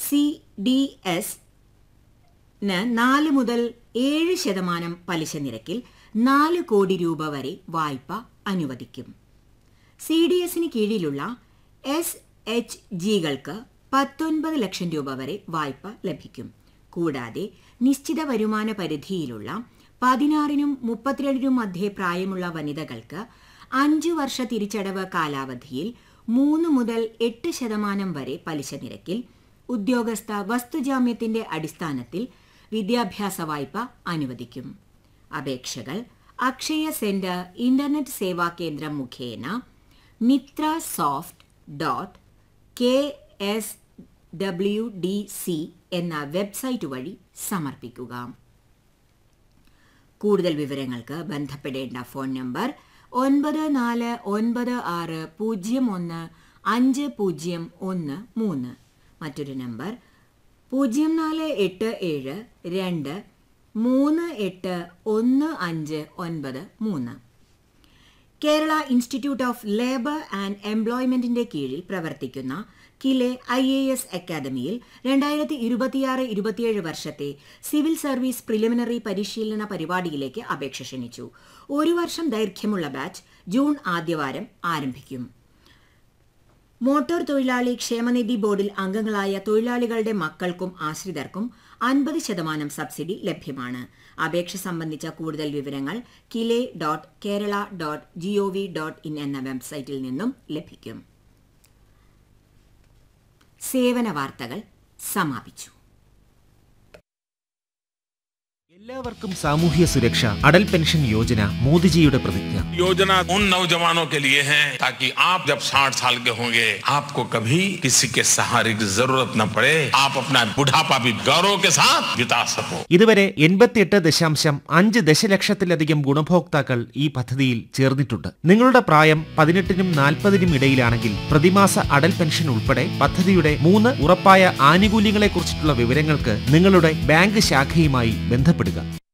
C D S ന് നാല് മുതൽ ഏഴ് ശതമാനം പലിശ നിരക്കിൽ നാല് കോടി രൂപ വരെ വായ്പ അനുവദിക്കും സി ഡി എസിന് കീഴിലുള്ള എസ് എച്ച് ജികൾക്ക് പത്തൊൻപത് ലക്ഷം രൂപ വരെ വായ്പ ലഭിക്കും കൂടാതെ നിശ്ചിത വരുമാന പരിധിയിലുള്ള പതിനാറിനും മുപ്പത്തിരണ്ടിനും മധ്യേ പ്രായമുള്ള വനിതകൾക്ക് അഞ്ചു വർഷ തിരിച്ചടവ് കാലാവധിയിൽ മൂന്ന് മുതൽ എട്ട് ശതമാനം വരെ പലിശ നിരക്കിൽ ഉദ്യോഗസ്ഥ വസ്തുജാമ്യത്തിന്റെ അടിസ്ഥാനത്തിൽ വിദ്യാഭ്യാസ വായ്പ അനുവദിക്കും അപേക്ഷകൾ അക്ഷയ സെന്റർ ഇന്റർനെറ്റ് സേവാ കേന്ദ്രം മുഖേന Mithra soft dot K S W D C എന്ന വെബ്സൈറ്റ് വഴി സമർപ്പിക്കുക കൂടുതൽ വിവരങ്ങൾക്ക് ബന്ധപ്പെടേണ്ട ഫോൺ നമ്പർ ഒൻപത് നാല് ഒൻപത് ആറ് പൂജ്യം ഒന്ന് അഞ്ച് പൂജ്യം ഒന്ന് മൂന്ന് മറ്റൊരു നമ്പർ പൂജ്യം നാല് എട്ട് ഏഴ് രണ്ട് മൂന്ന് എട്ട് ഒന്ന് അഞ്ച് ഒൻപത് മൂന്ന് Kerala institute of labour and എംപ്ലോയ്മെന്റിന്റെ കീഴിൽ പ്രവർത്തിക്കുന്ന കിലെ ഐ എ എസ് അക്കാദമിയിൽ രണ്ടായിരത്തി ഇരുപത്തിയാറ് ഇരുപത്തിയേഴ് വർഷത്തെ സിവിൽ സർവീസ് പ്രിലിമിനറി പരിശീലന പരിപാടിയിലേക്ക് അപേക്ഷ ക്ഷണിച്ചു ഒരു വർഷം ദൈർഘ്യമുള്ള ബാച്ച് ജൂൺ ആദ്യവാരം ആരംഭിക്കും മോട്ടോർ തൊഴിലാളി ക്ഷേമനിധി ബോർഡിൽ അംഗങ്ങളായ തൊഴിലാളികളുടെ മക്കൾക്കും ആശ്രിതർക്കും അൻപത് ശതമാനം സബ്സിഡി ലഭ്യമാണ് അപേക്ഷ സംബന്ധിച്ച കൂടുതൽ വിവരങ്ങൾ KILE dot Kerala dot GOV dot in എന്ന വെബ്സൈറ്റിൽ നിന്നും ലഭിക്കും സേവന വാർത്തകൾ സമാപിച്ചു എല്ലാവർക്കും സാമൂഹ്യ സുരക്ഷ അടൽ പെൻഷൻ യോജന മോദിജിയുടെ പ്രതിജ്ഞ योजना उन नौजवानों के लिए है ताकि आप जब 60 साल के होंगे आपको कभी किसी के सहारे की जरूरत न पड़े आप अपना बुढ़ापा भी गौरव के साथ बिता सको ഇതുവരെ എൺപത്തിയെട്ട് ദശാംശം അഞ്ച് ദശലക്ഷത്തിലധികം ഗുണഭോക്താക്കൾ ഈ പദ്ധതിയിൽ ചേർന്നിട്ടുണ്ട് നിങ്ങളുടെ പ്രായം പതിനെട്ടിനും നാൽപ്പതിനും ഇടയിലാണെങ്കിൽ പ്രതിമാസ അടൽ പെൻഷൻ ഉൾപ്പെടെ പദ്ധതിയുടെ മൂന്ന് ഉറപ്പായ ആനുകൂല്യങ്ങളെക്കുറിച്ചിട്ടുള്ള വിവരങ്ങൾക്ക് നിങ്ങളുടെ ബാങ്ക് ശാഖയുമായി ബന്ധപ്പെടുക